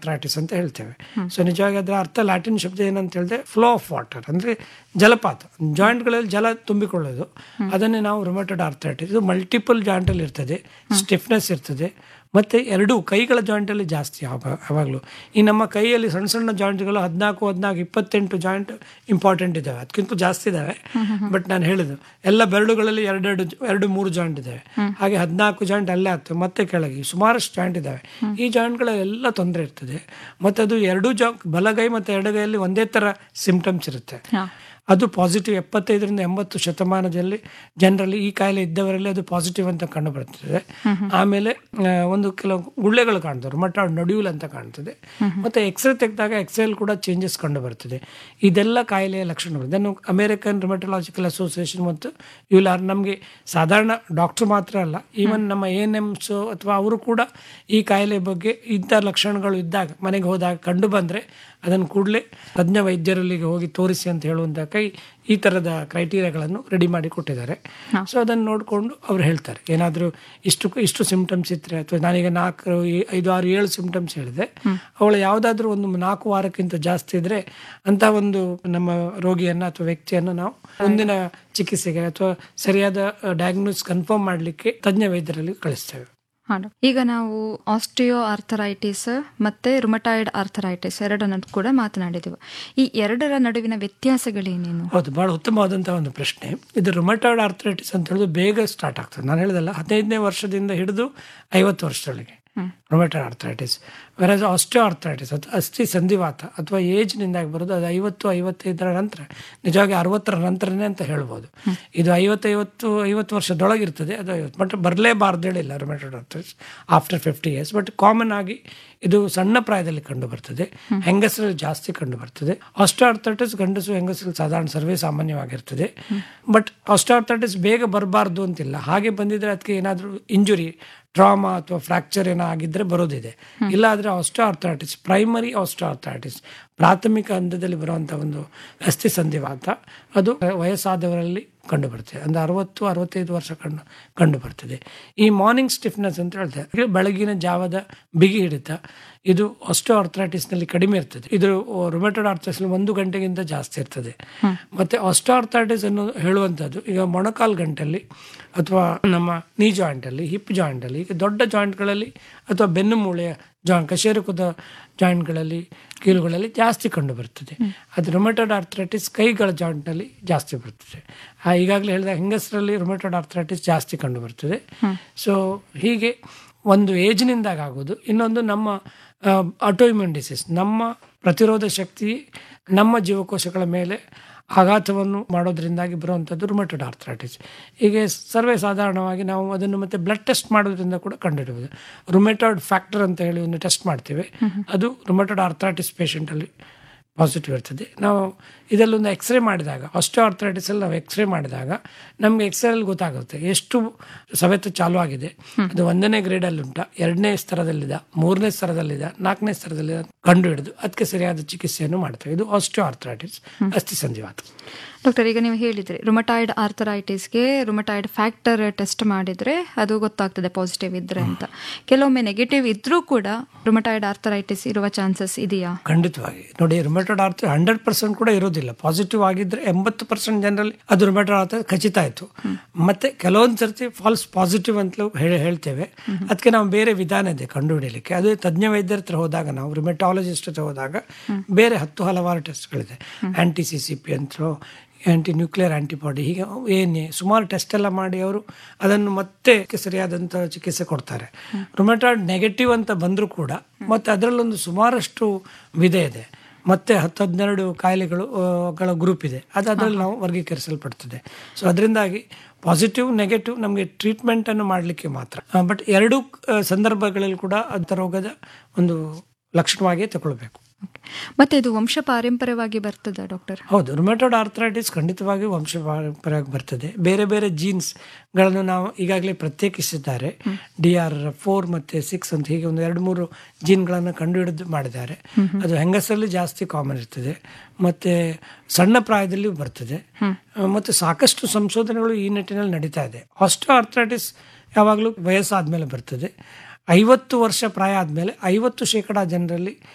Arthritis ಅಂತ ಹೇಳ್ತೇವೆ so ನಿಜವಾಗಿ ಅದರ ಅರ್ಥ ಲ್ಯಾಟಿನ್ ಶಬ್ದ ಏನಂತ ಹೇಳಿದ್ರೆ ಫ್ಲೋ ಆಫ್ ವಾಟರ್ ಅಂದ್ರೆ ಜಲಪಾತ ಜಾಯಿಂಟ್ಗಳಲ್ಲಿ ಜಲ ತುಂಬಿಕೊಳ್ಳೋದು ಅದನ್ನೇ ನಾವು ರೊಮೆಟೆಡ್ ಆರ್ಥರೈಟಿಸ್ ಇದು ಮಲ್ಟಿಪಲ್ ಜಾಯಿಂಟಲ್ಲಿ ಇರ್ತದೆ ಸ್ಟಿಫ್ನೆಸ್ ಇರ್ತದೆ ಮತ್ತೆ ಎರಡು ಕೈಗಳ ಜಾಯಿಂಟಲ್ಲಿ ಜಾಸ್ತಿ ಯಾವಾಗ ಯಾವಾಗಲೂ ಈ ನಮ್ಮ ಕೈಯಲ್ಲಿ ಸಣ್ಣ ಸಣ್ಣ ಜಾಯಿಂಟ್ಗಳು ಹದಿನಾಲ್ಕು ಹದಿನಾಲ್ಕು ಇಪ್ಪತ್ತೆಂಟು ಜಾಯಿಂಟ್ ಇಂಪಾರ್ಟೆಂಟ್ ಇದ್ದಾವೆ ಅದಕ್ಕಿಂತ ಜಾಸ್ತಿ ಇದ್ದಾವೆ ಬಟ್ ನಾನು ಹೇಳಿದ್ದು ಎಲ್ಲ ಬೆರಳುಗಳಲ್ಲಿ ಎರಡೆರಡು ಎರಡು ಮೂರು ಜಾಯಿಂಟ್ ಇದ್ದಾವೆ ಹಾಗೆ ಹದಿನಾಲ್ಕು ಜಾಯಿಂಟ್ ಅಲ್ಲೇ ಆಗ್ತವೆ ಮತ್ತೆ ಕೆಳಗೆ ಸುಮಾರಷ್ಟು ಜಾಯಿಂಟ್ ಇದ್ದಾವೆ ಈ ಜಾಯಿಂಟ್ಗಳೆಲ್ಲ ತೊಂದರೆ ಇರ್ತದೆ ಮತ್ತೆ ಅದು ಎರಡು ಜಾ ಬಲಗೈ ಮತ್ತು ಎಡಗೈಯಲ್ಲಿ ಒಂದೇ ಥರ ಸಿಂಪ್ಟಮ್ಸ್ ಇರುತ್ತೆ ಅದು ಪಾಸಿಟಿವ್ ಎಪ್ಪತ್ತೈದರಿಂದ ಎಂಬತ್ತು ಶತಮಾನದಲ್ಲಿ ಜನರಲ್ಲಿ ಈ ಕಾಯಿಲೆ ಇದ್ದವರಲ್ಲಿ ಅದು ಪಾಸಿಟಿವ್ ಅಂತ ಕಂಡು ಬರ್ತದೆ ಆಮೇಲೆ ಆ, ಒಂದು ಕೆಲವು ಗುಳ್ಳೆಗಳು ಕಾಣ್ತವೆ ರುಮಟಾಯ್ಡ್ ನೊಡ್ಯೂಲ್ ಅಂತ ಕಾಣ್ತದೆ ಮತ್ತೆ ಎಕ್ಸ್ರೇ ತೆಗೆದಾಗ ಎಕ್ಸ್ರೇಲ್ ಕೂಡ ಚೇಂಜಸ್ ಕಂಡು ಬರ್ತದೆ ಇದೆಲ್ಲ ಕಾಯಿಲೆಯ ಲಕ್ಷಣಗಳು ಇದನ್ನು ಅಮೆರಿಕನ್ ರುಮಟಲಾಜಿಕಲ್ ಅಸೋಸಿಯೇಷನ್ ಮತ್ತು ಇವ್ಲಾರ್ ನಮಗೆ ಸಾಧಾರಣ ಡಾಕ್ಟರ್ ಮಾತ್ರ ಅಲ್ಲ ಈವನ್ ನಮ್ಮ ಎ ಎನ್ ಎಮ್ಸ್ ಅಥವಾ ಅವರು ಕೂಡ ಈ ಕಾಯಿಲೆ ಬಗ್ಗೆ ಇಂಥ ಲಕ್ಷಣಗಳು ಇದ್ದಾಗ ಮನೆಗೆ ಹೋದಾಗ ಕಂಡು ಬಂದರೆ ಅದನ್ನು ಕೂಡಲೇ ತಜ್ಞ ವೈದ್ಯರಲ್ಲಿಗೆ ಹೋಗಿ ತೋರಿಸಿ ಅಂತ ಹೇಳುವಂಥ ಕೈ ಈ ಥರದ ಕ್ರೈಟೀರಿಯಾಗಳನ್ನು ರೆಡಿ ಮಾಡಿ ಕೊಟ್ಟಿದ್ದಾರೆ ಸೊ ಅದನ್ನು ನೋಡಿಕೊಂಡು ಅವ್ರು ಹೇಳ್ತಾರೆ ಏನಾದರೂ ಇಷ್ಟು ಇಷ್ಟು ಸಿಂಪ್ಟಮ್ಸ್ ಇದ್ದರೆ ಅಥವಾ ನಾನೀಗ ನಾಲ್ಕು ಈ- ಐದು ಆರು ಏಳು ಸಿಂಪ್ಟಮ್ಸ್ ಹೇಳಿದೆ ಅವಳು ಯಾವುದಾದ್ರೂ ಒಂದು ನಾಲ್ಕು ವಾರಕ್ಕಿಂತ ಜಾಸ್ತಿ ಇದ್ದರೆ ಅಂತ ಒಂದು ನಮ್ಮ ರೋಗಿಯನ್ನು ಅಥವಾ ವ್ಯಕ್ತಿಯನ್ನು ನಾವು ಮುಂದಿನ ಚಿಕಿತ್ಸೆಗೆ ಅಥವಾ ಸರಿಯಾದ ಡಯಾಗ್ನೋಸ್ ಕನ್ಫರ್ಮ್ ಮಾಡಲಿಕ್ಕೆ ತಜ್ಞ ವೈದ್ಯರಲ್ಲಿ ಕಳಿಸ್ತೇವೆ ಹಾ ಡಾಕ್ಟರ್. ಈಗ ನಾವು ಆಸ್ಟಿಯೋ ಆರ್ಥರೈಟಿಸ್ ಮತ್ತೆ ರುಮಟಾಯ್ಡ್ ಆರ್ಥರೈಟಿಸ್ ಎರಡನ್ನು ಕೂಡ ಮಾತನಾಡಿದೆವು ಈ ಎರಡರ ನಡುವಿನ ವ್ಯತ್ಯಾಸಗಳೇನೇನು ಹೌದು ಬಹಳ ಉತ್ತಮವಾದಂತಹ ಒಂದು ಪ್ರಶ್ನೆ ಇದು ರುಮಟಾಯ್ಡ್ ಆರ್ಥರೈಟಿಸ್ ಅಂತ ಹೇಳಿದ್ರೆ ಬೇಗ ಸ್ಟಾರ್ಟ್ ಆಗ್ತದೆ ನಾನು ಹೇಳಿದಲ್ಲ ಹದಿನೈದನೇ ವರ್ಷದಿಂದ ಹಿಡಿದು ಐವತ್ತು ವರ್ಷದೊಳಗೆ rheumatoid arthritis versus osteoarthritis ಅಥವಾ ಅಸ್ಥಿ ಸಂಧಿವಾತ ಅಥವಾ ಏಜ್ನಿಂದಾಗಿ ಬರೋದು ಅದು ಐವತ್ತು ಐವತ್ತೈದರ ನಂತರ ನಿಜವಾಗಿ ಅರವತ್ತರ ನಂತರನೇ ಅಂತ ಹೇಳ್ಬೋದು ಇದು ಐವತ್ತೈವತ್ತು ಐವತ್ತು ವರ್ಷದೊಳಗಿರ್ತದೆ ಅದು ಐವತ್ತು ಬಟ್ ಬರಲೇಬಾರ್ದು ಹೇಳಿಲ್ಲ rheumatoid arthritis after fifty years but common ಆಗಿ ಇದು ಸಣ್ಣ ಪ್ರಾಯದಲ್ಲಿ ಕಂಡು ಬರ್ತದೆ ಹೆಂಗಸರಲ್ಲಿ ಜಾಸ್ತಿ ಕಂಡು ಬರ್ತದೆ ಆರ್ಥರೈಟಿಸ್ ಗಂಡಸು ಹೆಂಗಸರಲ್ಲಿ ಸಾಧಾರಣ ಸರ್ವೇ ಸಾಮಾನ್ಯವಾಗಿರ್ತದೆ ಬಟ್ ಆರ್ಥರೈಟಿಸ್ ಬೇಗ ಬರಬಾರ್ದು ಅಂತಿಲ್ಲ ಹಾಗೆ ಬಂದಿದ್ರೆ ಅದಕ್ಕೆ ಏನಾದರೂ ಇಂಜುರಿ ಟ್ರಾಮಾ ಅಥವಾ ಫ್ರಾಕ್ಚರ್ ಏನೋ ಆಗಿದ್ರೆ ಬರೋದಿದೆ ಇಲ್ಲ ಆದರೆ ಆರ್ಥರೈಟಿಸ್ ಪ್ರೈಮರಿ ಆರ್ಥರೈಟಿಸ್ ಪ್ರಾಥಮಿಕ ಹಂತದಲ್ಲಿ ಬರುವಂಥ ಒಂದು ಅಸ್ಥಿ ಸಂಧಿವಾತ ಅದು ವಯಸ್ಸಾದವರಲ್ಲಿ ಕಂಡು ಬರ್ತದೆ ಅಂದ್ರೆ ಅರವತ್ತು ಅರವತ್ತೈದು ವರ್ಷ ಕಂಡು ಕಂಡು ಬರ್ತದೆ ಈ ಮಾರ್ನಿಂಗ್ ಸ್ಟಿಫ್ನೆಸ್ ಅಂತ ಹೇಳ್ತಾರೆ ಬೆಳಗಿನ ಜಾವದ ಬಿಗಿ ಹಿಡಿತ ಇದು ಅಷ್ಟು ಆರ್ಥರೈಟಿಸ್ನಲ್ಲಿ ಕಡಿಮೆ ಇರ್ತದೆ ಇದು ರೊಮೆಟೆಡ್ ಆರ್ಥರೈಟಿಸ್ ಒಂದು ಗಂಟೆಗಿಂತ ಜಾಸ್ತಿ ಇರ್ತದೆ ಮತ್ತೆ ಆರ್ಥರೈಟಿಸ್ ಅನ್ನು ಹೇಳುವಂಥದ್ದು ಈಗ ಮೊಣಕಾಲ್ ಗಂಟಲ್ಲಿ ಅಥವಾ ನಮ್ಮ ನೀ ಜಾಯಿಂಟಲ್ಲಿ ಹಿಪ್ ಜಾಯಿಂಟಲ್ಲಿ ಈಗ ದೊಡ್ಡ ಜಾಯಿಂಟ್ಗಳಲ್ಲಿ ಅಥವಾ ಬೆನ್ನು ಮೂಳೆಯ ಜಾಯಿಂಟ್ ಕಶೇರುಕದ ಜಾಯಿಂಟ್ಗಳಲ್ಲಿ ಕೀಲುಗಳಲ್ಲಿ ಜಾಸ್ತಿ ಕಂಡು ಬರ್ತದೆ ಅದು ರೊಮೆಟೆಡ್ ಆರ್ಥರೈಟಿಸ್ ಕೈಗಳ ಜಾಯಿಂಟ್ನಲ್ಲಿ ಜಾಸ್ತಿ ಬರ್ತದೆ ಆ ಈಗಾಗಲೇ ಹೇಳಿದ ಹೆಂಗಸರಲ್ಲಿ ರೊಮೆಟೆಡ್ ಆರ್ಥರೈಟಿಸ್ ಜಾಸ್ತಿ ಕಂಡು ಬರ್ತದೆ ಸೊ ಹೀಗೆ ಒಂದು ಏಜ್ನಿಂದಾಗ ಆಗೋದು ಇನ್ನೊಂದು ನಮ್ಮ ಆಟೋಇಮ್ಯೂನ್ ಡಿಸೀಸ್ ನಮ್ಮ ಪ್ರತಿರೋಧ ಶಕ್ತಿ ನಮ್ಮ ಜೀವಕೋಶಗಳ ಮೇಲೆ ಆಘಾತವನ್ನು ಮಾಡೋದ್ರಿಂದಾಗಿ ಬರುವಂಥದ್ದು ರುಮಟೆಡ್ ಆರ್ಥರೈಟಿಸ್ ಹೀಗೆ ಸರ್ವೇ ಸಾಧಾರಣವಾಗಿ ನಾವು ಅದನ್ನು ಮತ್ತೆ ಬ್ಲಡ್ ಟೆಸ್ಟ್ ಮಾಡೋದ್ರಿಂದ ಕೂಡ ಕಂಡುಹಿಡಬಹುದು ರುಮೆಟಾಯ್ಡ್ ಫ್ಯಾಕ್ಟರ್ ಅಂತ ಹೇಳಿ ಒಂದು ಟೆಸ್ಟ್ ಮಾಡ್ತೇವೆ ಅದು ರುಮೆಟೆಡ್ ಆರ್ಥರೈಟಿಸ್ ಪೇಷಂಟಲ್ಲಿ ಪಾಸಿಟಿವ್ ಇರ್ತದೆ ನಾವು ಇದರಲ್ಲೊಂದು ಎಕ್ಸ್ರೇ ಮಾಡಿದಾಗ ಅಷ್ಟು ಆರ್ಥರೈಟಿಸಲ್ಲಿ ನಾವು ಎಕ್ಸ್ರೇ ಮಾಡಿದಾಗ ನಮಗೆ ಎಕ್ಸ್ರೇಲಿ ಗೊತ್ತಾಗುತ್ತೆ ಎಷ್ಟು ಸವೆತ ಚಾಲು ಆಗಿದೆ ಅದು ಒಂದನೇ ಗ್ರೇಡಲ್ಲಿ ಉಂಟ ಎರಡನೇ ಸ್ತರದಲ್ಲಿದೆ ಮೂರನೇ ಸ್ತರದಲ್ಲಿದೆ ನಾಲ್ಕನೇ ಸ್ತರದಲ್ಲಿದೆ ಕಂಡು ಹಿಡಿದು ಅದಕ್ಕೆ ಸರಿಯಾದ ಚಿಕಿತ್ಸೆಯನ್ನು ಮಾಡ್ತೇವೆ ಇದು ಆಸ್ಟಿಯೋ ಆರ್ಥರೈಟಿಸ್ ಅಸ್ಥಿ ಸಂಧಿವಾತ ಡಾಕ್ಟರ್ ಈಗ ನೀವು ಹೇಳಿದ್ರಿ ರುಮಟಾಯ್ಡ್ ಆರ್ಥರೈಟಿಸ್ಗೆ ರುಮಟಾಯ್ಡ್ ಫ್ಯಾಕ್ಟರ್ ಟೆಸ್ಟ್ ಮಾಡಿದ್ರೆ ಅದು ಗೊತ್ತಾಗ್ತದೆ ಪಾಸಿಟಿವ್ ಇದ್ರೆ ಅಂತ ಕೆಲವೊಮ್ಮೆ ನೆಗೆಟಿವ್ ಇದ್ರೂ ಕೂಡ ರುಮಟಾಯ್ಡ್ ಆರ್ಥರೈಟಿಸ್ ಇರುವ ಚಾನ್ಸಸ್ ಇದೆಯಾ ಖಂಡಿತವಾಗಿ ನೋಡಿ ರುಮೆಟೆಡ್ ಆರ್ಥ ಹಂಡ್ರೆಡ್ ಪರ್ಸೆಂಟ್ ಕೂಡ ಇರೋದಿಲ್ಲ ಪಾಸಿಟಿವ್ ಆಗಿದ್ರೆ ಎಂಬತ್ತು ಪರ್ಸೆಂಟ್ ಜನರಲ್ಲಿ ಅದು ರುಮೆಟೆಡ್ ಆರ್ಥ ಖಚಿತ ಆಯಿತು ಮತ್ತೆ ಕೆಲವೊಂದು ಸರ್ತಿ ಫಾಲ್ಸ್ ಪಾಸಿಟಿವ್ ಅಂತಲೂ ಹೇಳಿ ಹೇಳ್ತೇವೆ ಅದಕ್ಕೆ ನಾವು ಬೇರೆ ವಿಧಾನ ಇದೆ ಕಂಡುಹಿಡಿಯಲಿಕ್ಕೆ ಅದು ತಜ್ಞ ವೈದ್ಯರ ಹತ್ರ ಹೋದಾಗ ನಾವು ರುಮೆಟಾಲಜಿಸ್ಟ್ ಹತ್ರ ಹೋದಾಗ ಬೇರೆ ಹತ್ತು ಹಲವಾರು ಟೆಸ್ಟ್ಗಳಿದೆ ಆಂಟಿ ಸಿ ಸಿ ಪಿ ಅಂತಲೋ ಆ್ಯಂಟಿ ನ್ಯೂಕ್ಲಿಯರ್ ಆ್ಯಂಟಿಬಾಡಿ ಹೀಗೆ ಏನೇ ಸುಮಾರು ಟೆಸ್ಟ್ ಎಲ್ಲ ಮಾಡಿ ಅವರು ಅದನ್ನು ಮತ್ತೆ ಸರಿಯಾದಂಥ ಚಿಕಿತ್ಸೆ ಕೊಡ್ತಾರೆ ರುಮೆಟಾಯ್ಡ್ ನೆಗೆಟಿವ್ ಅಂತ ಬಂದರೂ ಕೂಡ ಮತ್ತೆ ಅದರಲ್ಲೊಂದು ಸುಮಾರಷ್ಟು ವಿಧ ಇದೆ ಮತ್ತೆ ಹತ್ತು ಹನ್ನೆರಡು ಕಾಯಿಲೆಗಳು ಆ, ಗಳ ಗ್ರೂಪ್ ಇದೆ ಅದು ಅದರಲ್ಲಿ ನಾವು ವರ್ಗೀಕರಿಸಲ್ಪಡ್ತದೆ ಸೊ ಅದರಿಂದಾಗಿ ಪಾಸಿಟಿವ್ ನೆಗೆಟಿವ್ ನಮಗೆ ಟ್ರೀಟ್ಮೆಂಟನ್ನು ಮಾಡಲಿಕ್ಕೆ ಮಾತ್ರ ಬಟ್ ಎರಡೂ ಆ, ಸಂದರ್ಭಗಳಲ್ಲಿ ಕೂಡ ಅಂಥ ರೋಗದ ಒಂದು ಲಕ್ಷಣವಾಗಿಯೇ ತಗೊಳ್ಬೇಕು ಮತ್ತೆ ಇದು ವಂಶ ಪಾರಂಪರ್ಯವಾಗಿ ಬರ್ತದ ಡಾಕ್ಟರ್ ಹೌದು ರುಮೆಟೋಡ್ ಆರ್ಥರೈಟಿಸ್ ಖಂಡಿತವಾಗಿ ವಂಶ ಪಾರಂಪರ್ಯವಾಗಿ ಬರ್ತದೆ ಬೇರೆ ಬೇರೆ ಜೀನ್ಸ್ಗಳನ್ನು ನಾವು ಈಗಾಗಲೇ ಪ್ರತ್ಯೇಕಿಸಿದ್ದಾರೆ ಡಿ ಆರ್ ಫೋರ್ ಮತ್ತೆ ಸಿಕ್ಸ್ ಅಂತ ಹೀಗೆ ಒಂದು ಎರಡು ಮೂರು ಜೀನ್ಗಳನ್ನು ಕಂಡುಹಿಡಿದು ಮಾಡಿದ್ದಾರೆ ಅದು ಹೆಂಗಸರಲ್ಲಿ ಜಾಸ್ತಿ ಕಾಮನ್ ಇರ್ತದೆ ಮತ್ತೆ ಸಣ್ಣ ಪ್ರಾಯದಲ್ಲಿ ಬರ್ತದೆ ಮತ್ತೆ ಸಾಕಷ್ಟು ಸಂಶೋಧನೆಗಳು ಈ ನಿಟ್ಟಿನಲ್ಲಿ ನಡೀತಾ ಇದೆ ಆಸ್ಟೋ ಆರ್ಥರೈಟಿಸ್ ಯಾವಾಗಲೂ ವಯಸ್ಸಾದ್ಮೇಲೆ ಬರ್ತದೆ ಐವತ್ತು ವರ್ಷ ಪ್ರಾಯ ಆದಮೇಲೆ ಐವತ್ತು ಶೇಕಡ ಜನರಲ್ಲಿ